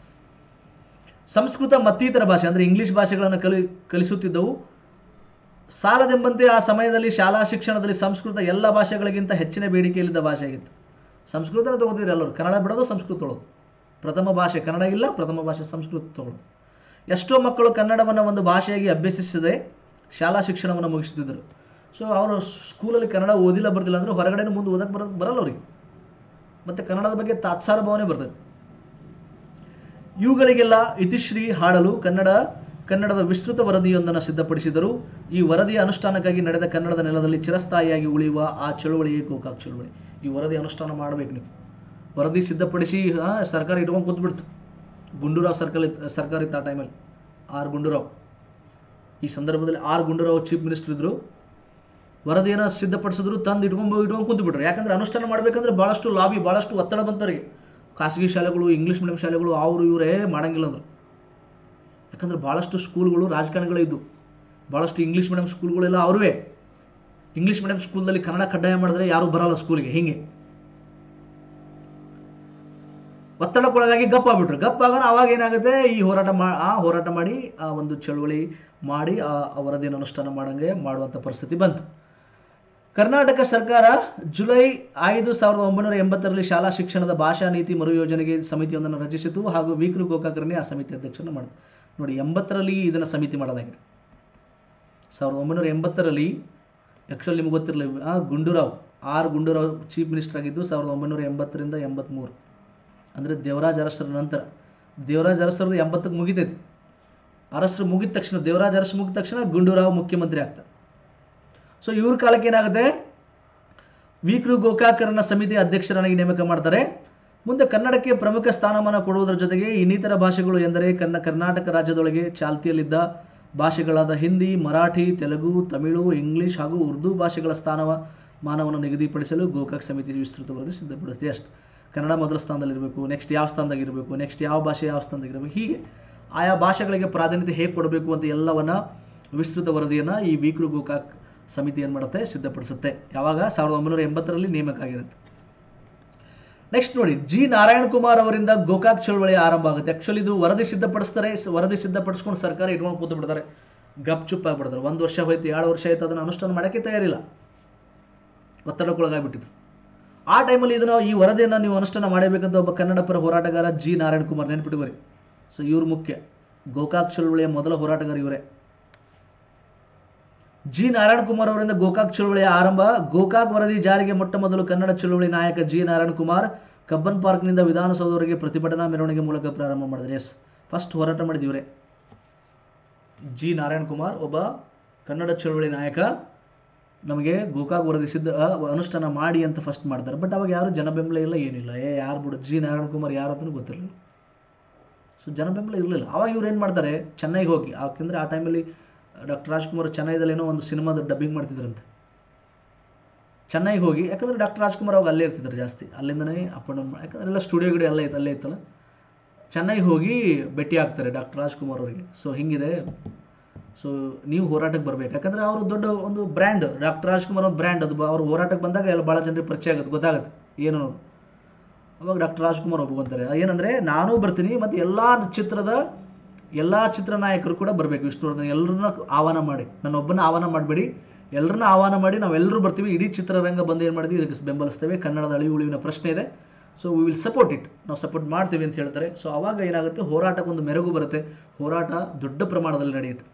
ಸಂಸ್ಕೃತ ಮತ್ತಿತರ ಭಾಷೆ ಅಂದರೆ ಇಂಗ್ಲೀಷ್ ಭಾಷೆಗಳನ್ನು ಕಲಿ ಕಲಿಸುತ್ತಿದ್ದವು ಸಾಲದೆಂಬಂತೆ ಆ ಸಮಯದಲ್ಲಿ ಶಾಲಾ ಶಿಕ್ಷಣದಲ್ಲಿ ಸಂಸ್ಕೃತ ಎಲ್ಲ ಭಾಷೆಗಳಿಗಿಂತ ಹೆಚ್ಚಿನ ಬೇಡಿಕೆಯಲ್ಲಿದ್ದ ಭಾಷೆಯಾಗಿತ್ತು ಸಂಸ್ಕೃತನ ತಗೋತಿದ್ರು ಎಲ್ಲರೂ ಕನ್ನಡ ಬಿಡೋದು ಸಂಸ್ಕೃತ ತೊಗೊಳೋದು ಪ್ರಥಮ ಭಾಷೆ ಕನ್ನಡ ಇಲ್ಲ ಪ್ರಥಮ ಭಾಷೆ ಸಂಸ್ಕೃತ ತೊಗೊಳ್ಳೋದು ಎಷ್ಟೋ ಮಕ್ಕಳು ಕನ್ನಡವನ್ನು ಒಂದು ಭಾಷೆಯಾಗಿ ಅಭ್ಯಸಿಸದೆ ಶಾಲಾ ಶಿಕ್ಷಣವನ್ನು ಮುಗಿಸುತ್ತಿದ್ದರು ಸೊ ಅವರು ಸ್ಕೂಲಲ್ಲಿ ಕನ್ನಡ ಓದಿಲ್ಲ ಬರ್ತಿಲ್ಲ ಅಂದರೆ ಹೊರಗಡೆ ಮುಂದೆ ಓದಕ್ಕೆ ಬರೋದು ಬರಲ್ಲ ಅವ್ರಿಗೆ ಮತ್ತು ಕನ್ನಡದ ಬಗ್ಗೆ ತಾತ್ಸಾರ ಭಾವನೆ ಬರ್ತದೆ ಇವುಗಳಿಗೆಲ್ಲ ಇತಿಶ್ರೀ ಹಾಡಲು ಕನ್ನಡ ಕನ್ನಡದ ವಿಸ್ತೃತ ವರದಿಯೊಂದನ್ನು ಸಿದ್ಧಪಡಿಸಿದರು ಈ ವರದಿಯ ಅನುಷ್ಠಾನಕ್ಕಾಗಿ ನಡೆದ ಕನ್ನಡದ ನೆಲದಲ್ಲಿ ಚಿರಸ್ಥಾಯಿಯಾಗಿ ಉಳಿಯುವ ಆ ಚಳುವಳಿಯೇ ಗೋಕಾಕ್ ಚಳುವಳಿ ಈ ವರದಿ ಅನುಷ್ಠಾನ ಮಾಡಬೇಕು ನೀವು ವರದಿ ಸಿದ್ಧಪಡಿಸಿ ಆ, ಸರ್ಕಾರ ಇಟ್ಕೊಂಡು ಕೂತ್ಬಿಡ್ತು ಗುಂಡೂರಾವ್ ಸರ್ಕಲ್ ಇತ್ತು ಸರ್ಕಾರ ಇತ್ತು ಆ ಟೈಮಲ್ಲಿ ಆರ್ ಗುಂಡೂರಾವ್ ಈ ಸಂದರ್ಭದಲ್ಲಿ ಆರ್ ಗುಂಡೂರಾವ್ ಚೀಫ್ ಮಿನಿಸ್ಟರ್ ಇದ್ದರು ವರದಿಯನ್ನು ಸಿದ್ಧಪಡಿಸಿದ್ರು ತಂದು ಇಟ್ಕೊಂಡು ಇಟ್ಕೊಂಡು ಕೂತ್ಬಿಟ್ರು ಯಾಕಂದ್ರೆ ಅನುಷ್ಠಾನ ಮಾಡಬೇಕಂದ್ರೆ ಭಾಳಷ್ಟು ಲಾಬಿ ಭಾಳಷ್ಟು ಒತ್ತಡ ಬಂತವರಿಗೆ ಖಾಸಗಿ ಶಾಲೆಗಳು ಇಂಗ್ಲೀಷ್ ಮೀಡಿಯಂ ಶಾಲೆಗಳು ಅವರು ಇವರೇ ಮಾಡಂಗಿಲ್ಲ ಅಂದರು ಯಾಕಂದ್ರೆ ಭಾಳಷ್ಟು ಸ್ಕೂಲ್ಗಳು ರಾಜಕಾರಣಿಗಳೇ ಇದ್ದು ಭಾಳಷ್ಟು ಇಂಗ್ಲೀಷ್ ಮೀಡಿಯಂ ಸ್ಕೂಲ್ಗಳೆಲ್ಲ ಅವ್ರವೇ ಇಂಗ್ಲೀಷ್ ಮೀಡಿಯಂ ಸ್ಕೂಲ್ದಲ್ಲಿ ಕನ್ನಡ ಕಡ್ಡಾಯ ಮಾಡಿದ್ರೆ ಯಾರೂ ಬರಲ್ಲ ಸ್ಕೂಲಿಗೆ ಹಿಂಗೆ ಒತ್ತಡಕ್ಕೊಳಗಾಗಿ ಗಪ್ ಆಗ್ಬಿಟ್ರು ಗಪ್ ಆಗೋಣ ಅವಾಗ ಏನಾಗುತ್ತೆ ಈ ಹೋರಾಟ ಮಾ ಆ ಹೋರಾಟ ಮಾಡಿ ಆ ಒಂದು ಚಳುವಳಿ ಮಾಡಿ ಆ ಆ ವರದಿಯನ್ನು ಅನುಷ್ಠಾನ ಮಾಡಂಗೆ ಮಾಡುವಂಥ ಪರಿಸ್ಥಿತಿ ಬಂತು ಕರ್ನಾಟಕ ಸರ್ಕಾರ ಜುಲೈ ಐದು ಸಾವಿರದ ಒಂಬೈನೂರ ಎಂಬತ್ತರಲ್ಲಿ ಶಾಲಾ ಶಿಕ್ಷಣದ ಭಾಷಾ ನೀತಿ ಮರು ಯೋಜನೆಗೆ ಸಮಿತಿಯೊಂದನ್ನು ರಚಿಸಿತು ಹಾಗೂ ವೀಕ್ರು ಗೋಕಾಕರನ್ನೇ ಆ ಸಮಿತಿ ಅಧ್ಯಕ್ಷರನ್ನು ಮಾಡಿತು ನೋಡಿ ಎಂಬತ್ತರಲ್ಲಿ ಇದನ್ನು ಸಮಿತಿ ಮಾಡಲಾಗಿದೆ ಸಾವಿರದ ಒಂಬೈನೂರ ಎಂಬತ್ತರಲ್ಲಿ ಆ್ಯಕ್ಚುಲಿ ನಿಮ್ಗೆ ಗೊತ್ತಿರಲಿಲ್ಲ ಆ Gundu Rao R Gundu Rao chief minister ಆಗಿದ್ದು ಸಾವಿರದ ಒಂಬೈನೂರ ಎಂಬತ್ತರಿಂದ ಎಂಬತ್ತ್ಮೂರು ಅಂದರೆ ದೇವರಾಜ್ ಅರಸರ ನಂತರ ದೇವರಾಜ್ ಅರಸರದು ಎಂಬತ್ತಕ್ಕೆ ಮುಗಿತೈತಿ ಅರಸರು ಮುಗಿದ ತಕ್ಷಣ ದೇವರಾಜ್ ಅರಸು ಮುಗಿದ ತಕ್ಷಣ ಗುಂಡೂರಾವ್ ಮುಖ್ಯಮಂತ್ರಿ ಆಗ್ತಾರೆ ಸೊ ಇವ್ರ ಕಾಲಕ್ಕೆ ಏನಾಗುತ್ತೆ ವೀಕ್ರು ಗೋಕಾಕರನ ಸಮಿತಿ ಅಧ್ಯಕ್ಷರನ್ನಾಗಿ ನೇಮಕ ಮಾಡ್ತಾರೆ ಮುಂದೆ ಕನ್ನಡಕ್ಕೆ ಪ್ರಮುಖ ಸ್ಥಾನಮಾನ ಕೊಡುವುದರ ಜೊತೆಗೆ ಇನ್ನಿತರ ಭಾಷೆಗಳು ಎಂದರೆ ಕನ್ನ ಕರ್ನಾಟಕ ರಾಜ್ಯದೊಳಗೆ ಚಾಲ್ತಿಯಲ್ಲಿದ್ದ ಭಾಷೆಗಳಾದ ಹಿಂದಿ ಮರಾಠಿ ತೆಲುಗು ತಮಿಳು ಇಂಗ್ಲಿಷ್ ಹಾಗೂ ಉರ್ದು ಭಾಷೆಗಳ ಸ್ಥಾನವ ಮಾನವನ್ನು ನಿಗದಿಪಡಿಸಲು ಗೋಕಾಕ್ ಸಮಿತಿ ವಿಸ್ತೃತ ವರದಿ ಸಿದ್ಧಪಡಿಸಿದೆ ಅಷ್ಟು ಕನ್ನಡ ಮೊದಲ ಸ್ಥಾನದಲ್ಲಿರಬೇಕು ನೆಕ್ಸ್ಟ್ ಯಾವ ಸ್ಥಾನದಾಗಿರಬೇಕು ನೆಕ್ಸ್ಟ್ ಯಾವ ಭಾಷೆ ಯಾವ ಸ್ಥಾನದಾಗಿರಬೇಕು ಹೀಗೆ ಆಯಾ ಭಾಷೆಗಳಿಗೆ ಪ್ರಾಧಾನ್ಯತೆ ಹೇಗೆ ಕೊಡಬೇಕು ಅಂತ ಎಲ್ಲವನ್ನ ವಿಸ್ತೃತ ವರದಿಯನ್ನು ಈ ವೀಕ್ರು ಗೋಕಾಕ್ ಸಮಿತಿ ಏನು ಮಾಡುತ್ತೆ ಸಿದ್ಧಪಡಿಸುತ್ತೆ ಯಾವಾಗ ಸಾವಿರದ ಒಂಬೈನೂರ ಎಂಬತ್ತರಲ್ಲಿ ನೇಮಕ ಆಗಿರುತ್ತೆ ನೆಕ್ಸ್ಟ್ ನೋಡಿ ಜಿ ನಾರಾಯಣ ಕುಮಾರ್ ಅವರಿಂದ ಗೋಕಾಕ್ ಚಳವಳಿ ಆರಂಭ ಆಗುತ್ತೆ ಆ್ಯಕ್ಚುಲಿ ಇದು ವರದಿ ಸಿದ್ಧಪಡಿಸ್ತಾರೆ ಸ- ವರದಿ ಸಿದ್ಧಪಡಿಸ್ಕೊಂಡು ಸರ್ಕಾರ ಇಟ್ಕೊಂಡು ಕೂತು ಬಿಡ್ತಾರೆ ಗಪ್ ಚುಪ್ ಆಗಿಬಿಡ್ತಾರೆ ಒಂದು ವರ್ಷ ಹೋಯ್ತು ಎರಡು ವರ್ಷ ಆಯ್ತು ಅದನ್ನು ಅನುಷ್ಠಾನ ಮಾಡೋಕ್ಕೆ ತಯಾರಿಲ್ಲ ಒತ್ತಡಕ್ಕೊಳಗಾಗ್ಬಿಟ್ಟಿದ್ರು ಆ ಟೈಮಲ್ಲಿ ಇದನ್ನು ಈ ವರದಿಯನ್ನು ನೀವು ಅನುಷ್ಠಾನ ಮಾಡಬೇಕಂತ ಒಬ್ಬ ಕನ್ನಡ ಪರ ಹೋರಾಟಗಾರ ಜಿ ನಾರಾಯಣ ಕುಮಾರ್ ನೆನ್ಪಿಟ್ಕೋರಿ ಸೊ ಇವ್ರು ಮುಖ್ಯ ಗೋಕಾಕ್ ಚಳವಳಿಯ ಮೊದಲ ಹೋರಾಟಗಾರ ಇವರೇ ಜಿ ನಾರಾಯಣ ಕುಮಾರ್ ಅವರಿಂದ ಗೋಕಾಕ್ ಚಳವಳಿಯ ಆರಂಭ ಗೋಕಾಕ್ ವರದಿ ಜಾರಿಗೆ ಮೊಟ್ಟ ಮೊದಲು ಕನ್ನಡ ಚಳವಳಿ ನಾಯಕ ಜಿ ನಾರಾಯಣ ಕುಮಾರ್ ಕಬ್ಬನ್ ಪಾರ್ಕ್ನಿಂದ ವಿಧಾನಸೌಧವರೆಗೆ ಪ್ರತಿಭಟನಾ ಮೆರವಣಿಗೆ ಮೂಲಕ ಪ್ರಾರಂಭ ಮಾಡಿದ್ರು ಎಸ್ ಫಸ್ಟ್ ಹೋರಾಟ ಮಾಡಿದ ಇವರೇ ಜಿ ನಾರಾಯಣ ಕುಮಾರ್ ಒಬ್ಬ ಕನ್ನಡ ಚಳವಳಿ ನಾಯಕ ನಮಗೆ ಗೋಕಾಕ್ ವರದಿ ಸಿದ್ಧ ಆ, ಅನುಷ್ಠಾನ ಮಾಡಿ ಅಂತ ಫಸ್ಟ್ ಮಾಡ್ತಾರೆ ಬಟ್ ಅವಾಗ ಯಾರು ಜನ ಬೆಂಬಲ ಇಲ್ಲ ಏನಿಲ್ಲ ಏ ಯಾರು ಬಿಡು ಜಿ ನಾರಾಯಣ ಕುಮಾರ್ ಯಾರು ಅಂತಲೂ ಗೊತ್ತಿರಲಿಲ್ಲ ಸೊ ಜನ ಬೆಂಬಲ ಇರಲಿಲ್ಲ ಅವಾಗ ಇವ್ರು ಏನು ಮಾಡ್ತಾರೆ ಚೆನ್ನೈಗೆ ಹೋಗಿ ಯಾಕೆಂದರೆ ಆ ಟೈಮಲ್ಲಿ ಡಾಕ್ಟರ್ ರಾಜ್ಕುಮಾರ್ ಚೆನ್ನೈದಲ್ಲಿ ಏನೋ ಒಂದು ಸಿನಿಮಾದ ಡಬ್ಬಿಂಗ್ ಮಾಡ್ತಿದ್ರಂತೆ ಚೆನ್ನೈಗೆ ಹೋಗಿ ಯಾಕಂದರೆ ಡಾಕ್ಟರ್ ರಾಜ್ಕುಮಾರ್ ಅವಾಗ ಅಲ್ಲೇ ಇರ್ತಿದ್ರು ಜಾಸ್ತಿ ಅಲ್ಲಿಂದನೇ ಅಪ್ ಆ್ಯಂಡ್ ಡೌನ್ ಯಾಕಂದ್ರೆ ಎಲ್ಲ ಸ್ಟುಡಿಯೋ ಗಿಡಿಯೋ ಎಲ್ಲ ಇತ್ತು ಅಲ್ಲೇ ಇತ್ತಲ್ಲ ಚೆನ್ನೈಗೆ ಹೋಗಿ ಭೇಟಿ ಆಗ್ತಾರೆ ಡಾಕ್ಟರ್ ರಾಜ್ಕುಮಾರ್ ಅವರಿಗೆ ಸೊ ಹಿಂಗಿದೆ ಸೊ ನೀವು ಹೋರಾಟಕ್ಕೆ ಬರಬೇಕು ಯಾಕಂದರೆ ಅವರು ದೊಡ್ಡ ಒಂದು ಬ್ರ್ಯಾಂಡ್ ಡಾಕ್ಟರ್ ರಾಜ್ಕುಮಾರ್ ಒಂದು ಬ್ರ್ಯಾಂಡ್ ಅದು ಅವ್ರು ಹೋರಾಟಕ್ಕೆ ಬಂದಾಗ ಎಲ್ಲ ಭಾಳ ಜನರಿಗೆ ಪರಿಚಯ ಆಗುತ್ತೆ ಗೊತ್ತಾಗುತ್ತೆ ಏನು ಅನ್ನೋದು ಅವಾಗ ಡಾಕ್ಟರ್ ರಾಜ್ಕುಮಾರ್ ಒಪ್ಕೊಂತಾರೆ ಏನಂದರೆ ನಾನೂ ಬರ್ತೀನಿ ಮತ್ತು ಎಲ್ಲ ಚಿತ್ರದ ಎಲ್ಲ ಚಿತ್ರ ನಾಯಕರು ಕೂಡ ಬರಬೇಕು ವಿಷ್ಣುವರ್ಧನ್ ಎಲ್ಲರನ್ನ ಆಹ್ವಾನ ಮಾಡಿ ನನ್ನೊಬ್ಬನ ಆಹ್ವಾನ ಮಾಡಬೇಡಿ ಎಲ್ಲರನ್ನ ಆಹ್ವಾನ ಮಾಡಿ ನಾವೆಲ್ಲರೂ ಬರ್ತೀವಿ ಇಡೀ ಚಿತ್ರರಂಗ ಬಂದು ಏನು ಮಾಡ್ತೀವಿ ಇದಕ್ಕೆ ಬೆಂಬಲಿಸ್ತೇವೆ ಕನ್ನಡದ ಅಳಿವು ಉಳಿವಿನ ಪ್ರಶ್ನೆ ಇದೆ so we will support it ನಾವು ಸಪೋರ್ಟ್ ಮಾಡ್ತೀವಿ ಅಂತ ಹೇಳ್ತಾರೆ ಸೊ ಅವಾಗ ಏನಾಗುತ್ತೆ ಹೋರಾಟಕ್ಕೊಂದು ಮೆರುಗು ಬರುತ್ತೆ ಹೋರಾಟ ದೊಡ್ಡ ಪ್ರಮಾಣದಲ್ಲಿ ನಡೆಯುತ್ತೆ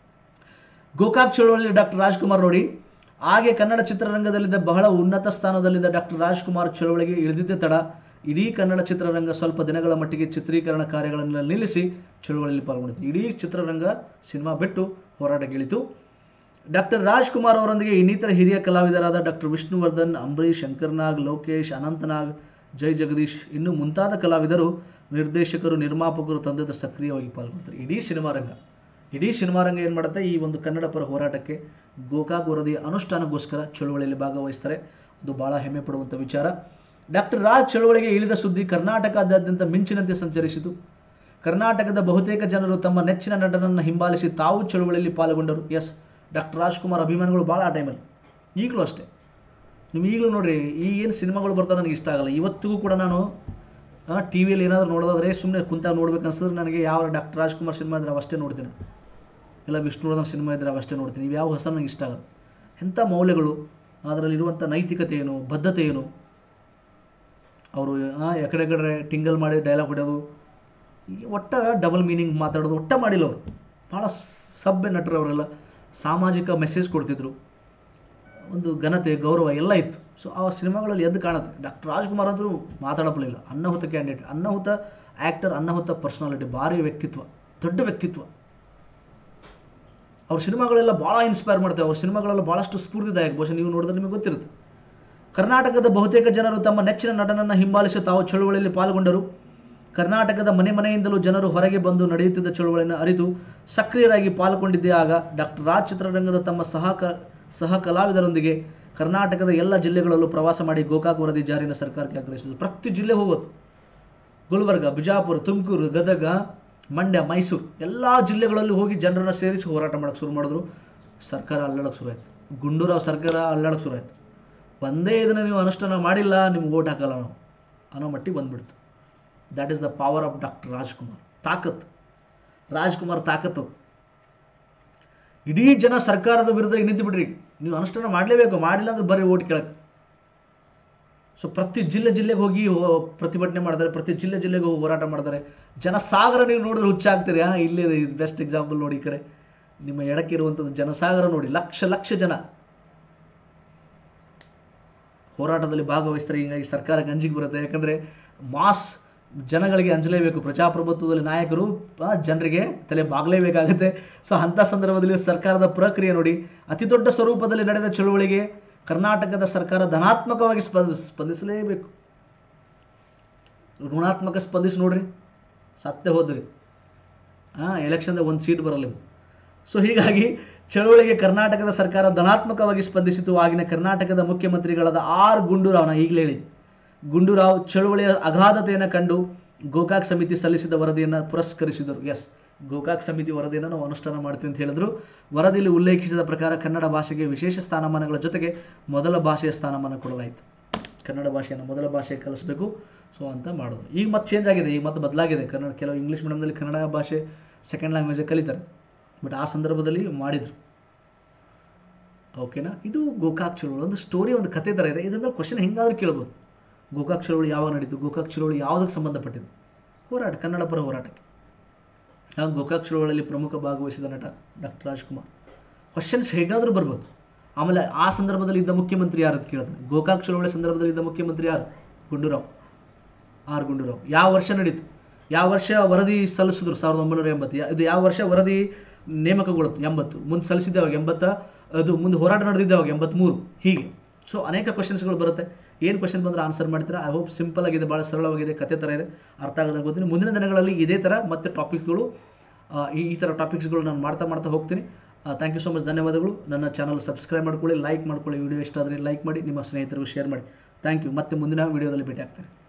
ಗೋಕಾಕ್ ಚಳವಳಿಯಲ್ಲಿ ಡಾಕ್ಟರ್ ರಾಜ್ಕುಮಾರ್ ನೋಡಿ ಹಾಗೆ ಕನ್ನಡ ಚಿತ್ರರಂಗದಲ್ಲಿದ್ದ ಬಹಳ ಉನ್ನತ ಸ್ಥಾನದಲ್ಲಿದ್ದ ಡಾಕ್ಟರ್ ರಾಜ್ಕುಮಾರ್ ಚಳವಳಿಗೆ ಇಳಿದಿದ್ದೇ ತಡ ಇಡೀ ಕನ್ನಡ ಚಿತ್ರರಂಗ ಸ್ವಲ್ಪ ದಿನಗಳ ಮಟ್ಟಿಗೆ ಚಿತ್ರೀಕರಣ ಕಾರ್ಯಗಳನ್ನು ನಿಲ್ಲಿಸಿ ಚಳವಳಿಯಲ್ಲಿ ಪಾಲ್ಗೊಂಡಿತು ಇಡೀ ಚಿತ್ರರಂಗ ಸಿನಿಮಾ ಬಿಟ್ಟು ಹೋರಾಟಕ್ಕೆ ಇಳಿತು ಡಾಕ್ಟರ್ ರಾಜ್ಕುಮಾರ್ ಅವರೊಂದಿಗೆ ಇನ್ನಿತರ ಹಿರಿಯ ಕಲಾವಿದರಾದ ಡಾಕ್ಟರ್ ವಿಷ್ಣುವರ್ಧನ್ ಅಂಬರೀಷ್ ಶಂಕರ್ನಾಗ್ ಲೋಕೇಶ್ ಅನಂತನಾಗ್ ಜೈ ಜಗದೀಶ್ ಇನ್ನು ಮುಂತಾದ ಕಲಾವಿದರು ನಿರ್ದೇಶಕರು ನಿರ್ಮಾಪಕರು ತಂದೆದ ಸಕ್ರಿಯವಾಗಿ ಪಾಲ್ಗೊಳ್ತಾರೆ ಇಡೀ ಸಿನಿಮಾ ರಂಗ ಇಡೀ ಸಿನಿಮಾ ರಂಗ ಏನು ಮಾಡುತ್ತೆ ಈ ಒಂದು ಕನ್ನಡ ಪರ ಹೋರಾಟಕ್ಕೆ ಗೋಕಾಕ್ ವರದಿಯ ಅನುಷ್ಠಾನಕ್ಕೋಸ್ಕರ ಚಳುವಳಿಯಲ್ಲಿ ಭಾಗವಹಿಸ್ತಾರೆ ಅದು ಬಹಳ ಹೆಮ್ಮೆ ಪಡುವಂಥ ವಿಚಾರ ಡಾಕ್ಟರ್ ರಾಜ್ ಚಳುವಳಿಗೆ ಇಳಿದ ಸುದ್ದಿ ಕರ್ನಾಟಕದಾದ್ಯಂತ ಮಿಂಚಿನಂತೆ ಸಂಚರಿಸಿತು ಕರ್ನಾಟಕದ ಬಹುತೇಕ ಜನರು ತಮ್ಮ ನೆಚ್ಚಿನ ನಟನನ್ನು ಹಿಂಬಾಲಿಸಿ ತಾವು ಚಳುವಳಿಯಲ್ಲಿ ಪಾಲ್ಗೊಂಡರು ಎಸ್ ಡಾಕ್ಟರ್ ರಾಜ್ಕುಮಾರ್ ಅಭಿಮಾನಿಗಳು ಭಾಳ ಆ ಟೈಮಲ್ಲಿ ಈಗಲೂ ಅಷ್ಟೇ ನೀವು ಈಗಲೂ ನೋಡ್ರಿ ಈ ಏನು ಸಿನಿಮಾಗಳು ಬರ್ತಾವೆ ನನಗೆ ಇಷ್ಟ ಆಗಲ್ಲ ಇವತ್ತಿಗೂ ಕೂಡ ನಾನು ಟಿ ವಿಯಲ್ಲಿ ಏನಾದರೂ ನೋಡೋದಾದ್ರೆ ಸುಮ್ಮನೆ ಕುಂತಾಗ ನೋಡ್ಬೇಕು ಅನ್ಸಿದ್ರೆ ನನಗೆ ಯಾವ ಡಾಕ್ಟರ್ ರಾಜ್ಕುಮಾರ್ ಸಿನಿಮಾ ಇದ್ರೆ ಅವಷ್ಟೇ ನೋಡ್ತೀನಿ ಇಲ್ಲ ವಿಷ್ಣುವರ್ಧನ್ ಸಿನಿಮಾ ಇದ್ರೆ ಅವಷ್ಟೇ ನೋಡ್ತೀನಿ ಇವು ಯಾವ ಹೊಸ ನನಗೆ ಇಷ್ಟ ಆಗಲ್ಲ ಎಂಥ ಮೌಲ್ಯಗಳು ಅದರಲ್ಲಿರುವಂಥ ನೈತಿಕತೆ ಏನು ಬದ್ಧತೆ ಏನು ಅವರು ಎಕಡೆ ಕಡೆ ಟಿಂಗಲ್ ಮಾಡಿ ಡೈಲಾಗ್ ಹೊಡೆಯೋದು ಈ ಒಟ್ಟ ಡಬಲ್ ಮೀನಿಂಗ್ ಮಾತಾಡೋದು ಒಟ್ಟ ಮಾಡಿಲ್ಲ ಅವರು ಭಾಳ ಸಭ್ಯ ನಟರು ಅವರೆಲ್ಲ ಸಾಮಾಜಿಕ ಮೆಸೇಜ್ ಕೊಡ್ತಿದ್ರು ಒಂದು ಘನತೆ ಗೌರವ ಎಲ್ಲ ಇತ್ತು ಸೊ ಆ ಸಿನಿಮಾಗಳಲ್ಲಿ ಎದ್ದು ಕಾಣುತ್ತೆ ಡಾಕ್ಟರ್ ರಾಜ್ಕುಮಾರ್ ಅಂತೂ ಮಾತಾಡಪ್ಪಲಿಲ್ಲ ಅನ್ನಹುತ ಕ್ಯಾಂಡಿಡೇಟ್ ಅನ್ನಹುತ ಆ್ಯಕ್ಟರ್ ಅನ್ನಹುತ ಪರ್ಸನಾಲಿಟಿ ಭಾರಿ ವ್ಯಕ್ತಿತ್ವ ದೊಡ್ಡ ವ್ಯಕ್ತಿತ್ವ ಅವ್ರ ಸಿನಿಮಾಗಳೆಲ್ಲ ಭಾಳ ಇನ್ಸ್ಪೈರ್ ಮಾಡ್ತೇವೆ ಅವ್ರ ಸಿನಿಮಾಗಳೆಲ್ಲ ಭಾಳಷ್ಟು ಸ್ಫೂರ್ತಿದಾಯಕ ಬಹುಶಃ ನೀವು ನೋಡಿದ್ರೆ ನಿಮಗೆ ಗೊತ್ತಿರುತ್ತೆ ಕರ್ನಾಟಕದ ಬಹುತೇಕ ಜನರು ತಮ್ಮ ನೆಚ್ಚಿನ ನಟನನ್ನು ಹಿಂಬಾಲಿಸಿ ತಾವು ಚಳುವಳಿಯಲ್ಲಿ ಪಾಲ್ಗೊಂಡರು ಕರ್ನಾಟಕದ ಮನೆ ಮನೆಯಿಂದಲೂ ಜನರು ಹೊರಗೆ ಬಂದು ನಡೆಯುತ್ತಿದ್ದ ಚಳುವಳಿಯನ್ನು ಅರಿತು ಸಕ್ರಿಯರಾಗಿ ಪಾಲ್ಗೊಂಡಿದ್ದೇ ಆಗ ಡಾಕ್ಟರ್ ರಾಜ್ ಚಿತ್ರರಂಗದ ತಮ್ಮ ಸಹ ಕ ಸಹ ಕಲಾವಿದರೊಂದಿಗೆ ಕರ್ನಾಟಕದ ಎಲ್ಲ ಜಿಲ್ಲೆಗಳಲ್ಲೂ ಪ್ರವಾಸ ಮಾಡಿ ಗೋಕಾಕ್ ವರದಿ ಜಾರಿನ ಸರ್ಕಾರಕ್ಕೆ ಆಗ್ರಹಿಸಿದರು ಪ್ರತಿ ಜಿಲ್ಲೆ ಹೋಗೋದು ಗುಲ್ಬರ್ಗ ಬಿಜಾಪುರ ತುಮಕೂರು ಗದಗ ಮಂಡ್ಯ ಮೈಸೂರು ಎಲ್ಲ ಜಿಲ್ಲೆಗಳಲ್ಲಿ ಹೋಗಿ ಜನರನ್ನು ಸೇರಿಸಿ ಹೋರಾಟ ಮಾಡೋಕ್ಕೆ ಶುರು ಮಾಡಿದ್ರು ಸರ್ಕಾರ ಅಲ್ಲಾಡೋಕ್ಕೆ ಶುರು ಆಯಿತು ಗುಂಡೂರಾವ್ ಸರ್ಕಾರ ಅಲ್ಲಾಡೋಕ್ಕೆ ಶುರು ಆಯಿತು ಒಂದೇ ಇದನ್ನು ನೀವು ಅನುಷ್ಠಾನ ಮಾಡಿಲ್ಲ ನಿಮ್ಗೆ ಓಟ್ ಹಾಕಲ್ಲ ನಾವು ಅನ್ನೋ ಮಟ್ಟಿಗೆ ಬಂದ್ಬಿಡ್ತು that is the power of doctor Rajkumar ತಾಕತ್ ರಾಜ್ಕುಮಾರ್ ತಾಕತ್ತು ಇಡೀ ಜನ ಸರ್ಕಾರದ ವಿರುದ್ಧ ನಿಂತು ಬಿಡ್ರಿ ನೀವು ಅನುಷ್ಠಾನ ಮಾಡಲೇಬೇಕು ಮಾಡಿಲ್ಲ ಅಂದ್ರೆ ಬರ್ರಿ ಓಟ್ ಕೇಳಕ್ಕೆ ಸೊ ಪ್ರತಿ ಜಿಲ್ಲೆ ಜಿಲ್ಲೆಗೆ ಹೋಗಿ ಹೋ- ಪ್ರತಿಭಟನೆ ಮಾಡ್ತಾರೆ ಪ್ರತಿ ಜಿಲ್ಲೆ ಜಿಲ್ಲೆಗೆ ಹೋಗಿ ಹೋರಾಟ ಮಾಡ್ತಾರೆ ಜನಸಾಗರ ನೀವು ನೋಡಿದ್ರೆ ಹುಚ್ಚಾಗ್ತೀರಿ ಹಾಂ ಇಲ್ಲೇ ಬೆಸ್ಟ್ ಎಕ್ಸಾಂಪಲ್ ನೋಡಿ ಈ ಕಡೆ ನಿಮ್ಮ ಎಡಕ್ಕೆ ಇರುವಂಥದ್ದು ಜನಸಾಗರ ನೋಡಿ ಲಕ್ಷ ಲಕ್ಷ ಜನ ಹೋರಾಟದಲ್ಲಿ ಭಾಗವಹಿಸ್ತಾರೆ ಹೀಗಾಗಿ ಸರ್ಕಾರಕ್ಕೆ ಅಂಜಿಗೆ ಬರುತ್ತೆ ಯಾಕಂದರೆ ಮಾಸ್ ಜನಗಳಿಗೆ ಅಂಜಲೇಬೇಕು ಪ್ರಜಾಪ್ರಭುತ್ವದಲ್ಲಿ ನಾಯಕರು ಆ, ಜನರಿಗೆ ತಲೆ ಬಾಗಲೇಬೇಕಾಗುತ್ತೆ ಸೊ ಅಂಥ ಸಂದರ್ಭದಲ್ಲಿ ಸರ್ಕಾರದ ಪ್ರಕ್ರಿಯೆ ನೋಡಿ ಅತಿ ದೊಡ್ಡ ಸ್ವರೂಪದಲ್ಲಿ ನಡೆದ ಚಳುವಳಿಗೆ ಕರ್ನಾಟಕದ ಸರ್ಕಾರ ಧನಾತ್ಮಕವಾಗಿ ಸ್ಪಂದ ಸ್ಪಂದಿಸಲೇಬೇಕು ಋಣಾತ್ಮಕ ಸ್ಪಂದಿಸಿ ನೋಡ್ರಿ ಸತ್ತೆ ಹೋದ್ರಿ ಹಾಂ ಎಲೆಕ್ಷನ್ದಾಗ ಒಂದು ಸೀಟ್ ಬರಲ್ಲ ನೀವು ಸೊ ಹೀಗಾಗಿ ಚಳುವಳಿಗೆ ಕರ್ನಾಟಕದ ಸರ್ಕಾರ ಧನಾತ್ಮಕವಾಗಿ ಸ್ಪಂದಿಸಿತು ಆಗಿನ ಕರ್ನಾಟಕದ ಮುಖ್ಯಮಂತ್ರಿಗಳಾದ ಆರ್ ಗುಂಡೂರಾವ್ ನಾ ಈಗಲೇ ಹೇಳಿ ಗುಂಡೂರಾವ್ ಚಳುವಳಿಯ ಅಗಾಧತೆಯನ್ನು ಕಂಡು ಗೋಕಾಕ್ ಸಮಿತಿ ಸಲ್ಲಿಸಿದ ವರದಿಯನ್ನು ಪುರಸ್ಕರಿಸಿದರು ಎಸ್ ಗೋಕಾಕ್ ಸಮಿತಿ ವರದಿಯನ್ನು ನಾವು ಅನುಷ್ಠಾನ ಮಾಡ್ತೀವಿ ಅಂತ ಹೇಳಿದ್ರು ವರದಿಯಲ್ಲಿ ಉಲ್ಲೇಖಿಸಿದ ಪ್ರಕಾರ ಕನ್ನಡ ಭಾಷೆಗೆ ವಿಶೇಷ ಸ್ಥಾನಮಾನಗಳ ಜೊತೆಗೆ ಮೊದಲ ಭಾಷೆಯ ಸ್ಥಾನಮಾನ ಕೊಡಲಾಯಿತು ಕನ್ನಡ ಭಾಷೆಯನ್ನು ಮೊದಲ ಭಾಷೆ ಕಲಿಸ್ಬೇಕು ಸೊ ಅಂತ ಮಾಡೋದು ಈಗ ಮತ್ತೆ ಚೇಂಜ್ ಆಗಿದೆ ಈಗ ಮತ್ತೆ ಬದಲಾಗಿದೆ ಕನ್ನಡ ಕೆಲವು ಇಂಗ್ಲೀಷ್ ಮೀಡಿಯಮ್ದಲ್ಲಿ ಕನ್ನಡ ಭಾಷೆ ಸೆಕೆಂಡ್ ಲ್ಯಾಂಗ್ವೇಜ್ ಕಲಿತಾರೆ ಬಟ್ ಆ ಸಂದರ್ಭದಲ್ಲಿ ಮಾಡಿದರು ಓಕೆನಾ ಇದು ಗೋಕಾಕ್ ಚಳುವಳಿ ಒಂದು ಸ್ಟೋರಿ ಒಂದು ಕತೆ ಥರ ಇದೆ ಇದ್ರ ಮೇಲೆ ಕ್ವಶನ್ ಹೆಂಗಾದ್ರೂ ಕೇಳ್ಬೋದು ಗೋಕಾಕ್ ಚಳುವಳಿ ಯಾವಾಗ ನಡೀತು ಗೋಕಾಕ್ ಚಳುವಳಿ ಯಾವುದಕ್ಕೆ ಸಂಬಂಧಪಟ್ಟಿದ್ದು ಹೋರಾಟ ಕನ್ನಡ ಪರ ಹೋರಾಟಕ್ಕೆ ಹಾಗೆ ಗೋಕಾಕ್ ಚಳುವಳಿಯಲ್ಲಿ ಪ್ರಮುಖ ಭಾಗವಹಿಸಿದ ನಟ ಡಾಕ್ಟರ್ ರಾಜ್ಕುಮಾರ್ ಕ್ವಶನ್ಸ್ ಹೇಗಾದರೂ ಬರ್ಬೋದು ಆಮೇಲೆ ಆ ಸಂದರ್ಭದಲ್ಲಿ ಇದ್ದ ಮುಖ್ಯಮಂತ್ರಿ ಯಾರು ಅಂತ ಕೇಳ್ತಾರೆ ಗೋಕಾಕ್ ಚಳುವಳಿ ಸಂದರ್ಭದಲ್ಲಿ ಇದ್ದ ಮುಖ್ಯಮಂತ್ರಿ ಯಾರು ಗುಂಡೂರಾವ್ ಆರ್ ಗುಂಡೂರಾವ್ ಯಾವ ವರ್ಷ ನಡೀತು ಯಾವ ವರ್ಷ ವರದಿ ಸಲ್ಲಿಸಿದ್ರು ಸಾವಿರದ ಒಂಬೈನೂರ ಎಂಬತ್ತು ಯಾ- ಇದು ಯಾವ ವರ್ಷ ವರದಿ ನೇಮಕಗೊಳ್ಳುತ್ತೆ ಎಂಬತ್ತು ಮುಂದೆ ಸಲ್ಲಿಸಿದ್ದವಾಗ ಎಂಬತ್ತ ಅದು ಮುಂದೆ ಹೋರಾಟ ನಡೆದಿದ್ದವಾಗ ಎಂಬತ್ತ್ಮೂರು ಹೀಗೆ ಸೊ ಅನೇಕ ಕ್ವಶನ್ಸ್ಗಳು ಬರುತ್ತೆ ಏನು ಕ್ವಶನ್ ಬಂದರೆ ಆನ್ಸರ್ ಮಾಡ್ತೀರಾ ಐ ಹೋಪ್ ಸಿಂಪಲ್ ಆಗಿದೆ ಭಾಳ ಸರಳವಾಗಿದೆ ಕತೆ ಥರ ಇದೆ ಅರ್ಥ ಆಗೋದಂಗೆ ಗೊತ್ತೀನಿ ಮುಂದಿನ ದಿನಗಳಲ್ಲಿ ಇದೇ ಥರ ಮತ್ತೆ ಟಾಪಿಕ್ಗಳು ಈ ಈ ಥರ ಟಾಪಿಕ್ಸ್ಗಳು ನಾನು ಮಾಡ್ತಾ ಮಾಡ್ತಾ ಹೋಗ್ತೀನಿ ಥ್ಯಾಂಕ್ ಯು ಸೊ ಮಚ್ ಧನ್ಯವಾದಗಳು ನನ್ನ ಚಾನಲ್ ಸಬ್ಸ್ಕ್ರೈಬ್ ಮಾಡ್ಕೊಳ್ಳಿ ಲೈಕ್ ಮಾಡ್ಕೊಳ್ಳಿ ವಿಡಿಯೋ ಇಷ್ಟ ಆದರೆ ಲೈಕ್ ಮಾಡಿ ನಿಮ್ಮ ಸ್ನೇಹಿತರಿಗೂ ಶೇರ್ ಮಾಡಿ ಥ್ಯಾಂಕ್ ಯು ಮತ್ತೆ ಮುಂದಿನ ವಿಡಿಯೋದಲ್ಲಿ ಭೇಟಿ ಆಗ್ತೀನಿ